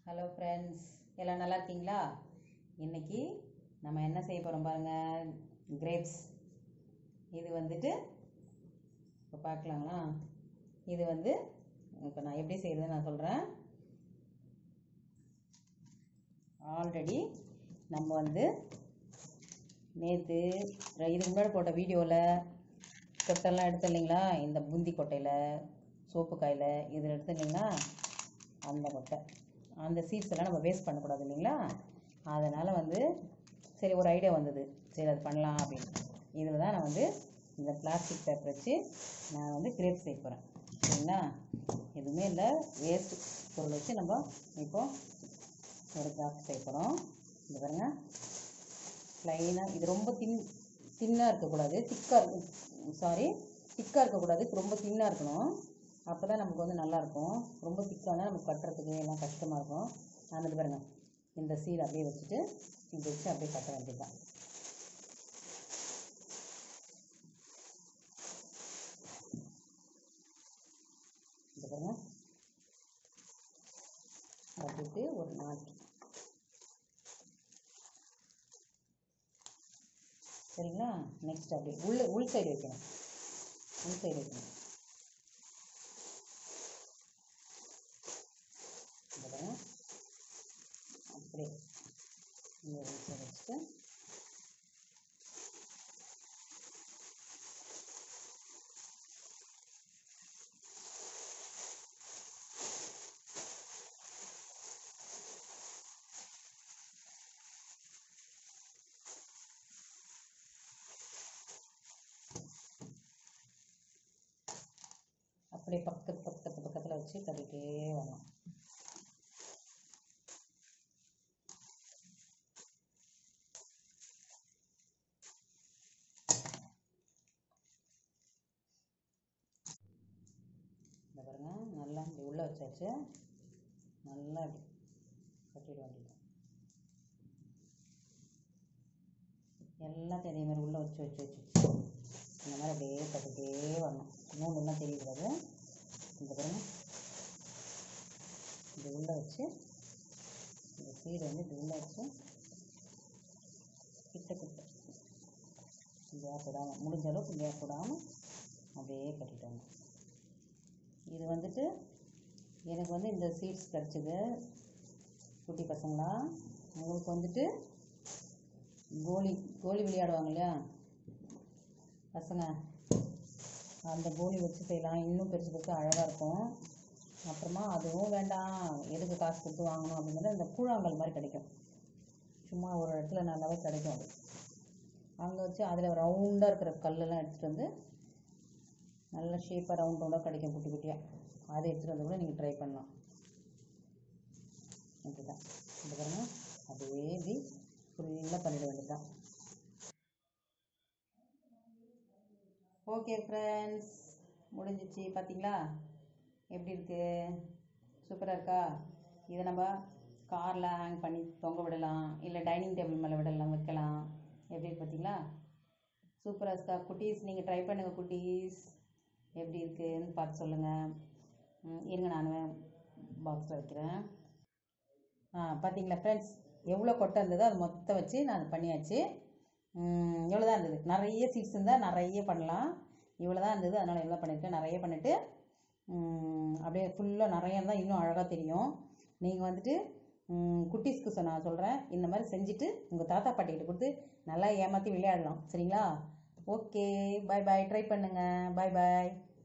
hello friends எல்லாம் நல்லா இருக்கீங்களா இன்னைக்கு நம்ம என்ன செய்ய போகிறோம் பாருங்கள் கிரேப்ஸ் இது வந்துட்டு இப்போ பார்க்கலாங்களா இது வந்து இப்போ நான் எப்படி செய்கிறதுன்னு நான் சொல்கிறேன் ஆல்ரெடி நம்ம வந்து நேற்று இதுக்கு முன்னாடி போட்ட வீடியோவில் கொட்டெல்லாம் எடுத்தோம் இல்லைங்களா இந்த பூந்தி கொட்டையில் சோப்பு காயில் இதில் எடுத்தோம் இல்லைங்களா அந்த கொட்டை அந்த சீட்ஸ் எல்லாம் நம்ம வேஸ்ட் பண்ணக்கூடாது இல்லைங்களா அதனால் வந்து சரி ஒரு ஐடியா வந்தது சரி அது பண்ணலாம் அப்படின்னு இதில் தான் நான் வந்து இந்த பிளாஸ்டிக் பேப்பர் வச்சு நான் வந்து கிரேப் செய்ய போகிறேன் சரிங்களா எதுவுமே இல்லை வேஸ்ட் பொருள் வச்சு நம்ம இப்போ ஒரு கிராஃப்ட் செய்ய போகிறோம் இது பாருங்க ப்ளைனாக இது ரொம்ப தின் தின்னாக இருக்கக்கூடாது திக்காக இருக்கும் சாரி திக்காக இருக்கக்கூடாது ரொம்ப தின்னாக இருக்கணும் அப்போ தான் நமக்கு வந்து நல்லாயிருக்கும் ரொம்ப திக்காக இருந்தால் நமக்கு கட்டுறதுக்கு எல்லாம் கஷ்டமாக இருக்கும் நான் இது பாருங்க இந்த சீல் அப்படியே வச்சுட்டு இப்படி வச்சு அப்படியே கட்ட வேண்டியதுதான் இது பாருங்க கட்டிட்டு ஒரு நாட்டு சரிங்களா நெக்ஸ்ட் அப்படியே உள்ள உள் சைடு வைக்கணும் உள் சைடு வைக்கணும் இந்த பாருங்க அப்படியே இந்த உள் சைடு வச்சுட்டு அப்படியே பக்கத்து பக்கத்து பக்கத்தில் வச்சு கட்டிகிட்டே வரணும் இந்த பாருங்க நல்லா இப்படி உள்ளே வச்சாச்சு நல்லா இப்படி கட்டிட வேண்டியது எல்லாத்தையும் அதே மாதிரி உள்ளே வச்சு வச்சு வச்சு வச்சு இந்த மாதிரி அப்படியே கட்டிகிட்டே வரணும் நூலெல்லாம் தெரியக்கூடாது இந்த பாருங்க இது உள்ளே வச்சு இந்த சீடை வந்து இது உள்ளே வச்சு கிட்ட கிட்ட கேப் விடாமல் முடிஞ்ச அளவுக்கு கேப் விடாமல் அப்படியே கட்டிட்டாங்க இது வந்துட்டு எனக்கு வந்து இந்த சீட்ஸ் கிடச்சிது குட்டி பசங்களா உங்களுக்கு வந்துட்டு கோலி கோலி விளையாடுவாங்க இல்லையா பசங்க அந்த கோலி வச்சு செய்யலாம் இன்னும் பெருசு பெருசு அழகாக இருக்கும் அப்புறமா அதுவும் வேண்டாம் எதுக்கு காசு கொடுத்து வாங்கணும் அப்படிங்கிறது இந்த கூழாங்கல் மாதிரி கிடைக்கும் சும்மா ஒரு இடத்துல நல்லாவே கிடைக்கும் அது அங்கே வச்சு அதில் ரவுண்டாக இருக்கிற கல்லெல்லாம் எடுத்துகிட்டு வந்து நல்ல ஷேப்பாக ரவுண்ட் ரவுண்டாக கிடைக்கும் குட்டி குட்டியாக அதை எடுத்துகிட்டு வந்து கூட நீங்கள் ட்ரை பண்ணலாம் இப்படிதான் இந்த பாருங்க அதுவே இப்படி ஃபுல்லாக பண்ணிட வேண்டியதுதான் ஓகே ஃப்ரெண்ட்ஸ் முடிஞ்சிச்சு பார்த்தீங்களா எப்படி இருக்குது சூப்பராக இருக்கா இதை நம்ம காரில் ஹேங் பண்ணி தொங்க விடலாம் இல்லை டைனிங் டேபிள் மேலே விடலாம் வைக்கலாம் எப்படி இருக்கு பார்த்தீங்களா சூப்பராக இருக்கா குட்டீஸ் நீங்கள் ட்ரை பண்ணுங்கள் குட்டீஸ் எப்படி இருக்குன்னு பார்த்து சொல்லுங்கள் இருங்க நான் பாக்ஸில் வைக்கிறேன் ஆ பார்த்தீங்களா ஃப்ரெண்ட்ஸ் எவ்வளோ கொட்டை இருந்ததோ அது மொத்தம் வச்சு நான் பண்ணியாச்சு இவ்வளோ தான் இருந்தது நிறைய சீட்ஸ் இருந்தால் நிறைய பண்ணலாம் இவ்வளோ தான் இருந்தது அதனால் எவ்வளோ பண்ணியிருக்கேன் நிறைய பண்ணிவிட்டு அப்படியே ஃபுல்லாக நிறைய இருந்தால் இன்னும் அழகாக தெரியும் நீங்கள் வந்துட்டு குட்டீஸ்க்கு சொ நான் சொல்கிறேன் இந்த மாதிரி செஞ்சுட்டு உங்கள் தாத்தா பாட்டிக்கிட்ட கொடுத்து நல்லா ஏமாற்றி விளையாடலாம் சரிங்களா ஓகே பாய் பாய் ட்ரை பண்ணுங்கள் பாய் பாய்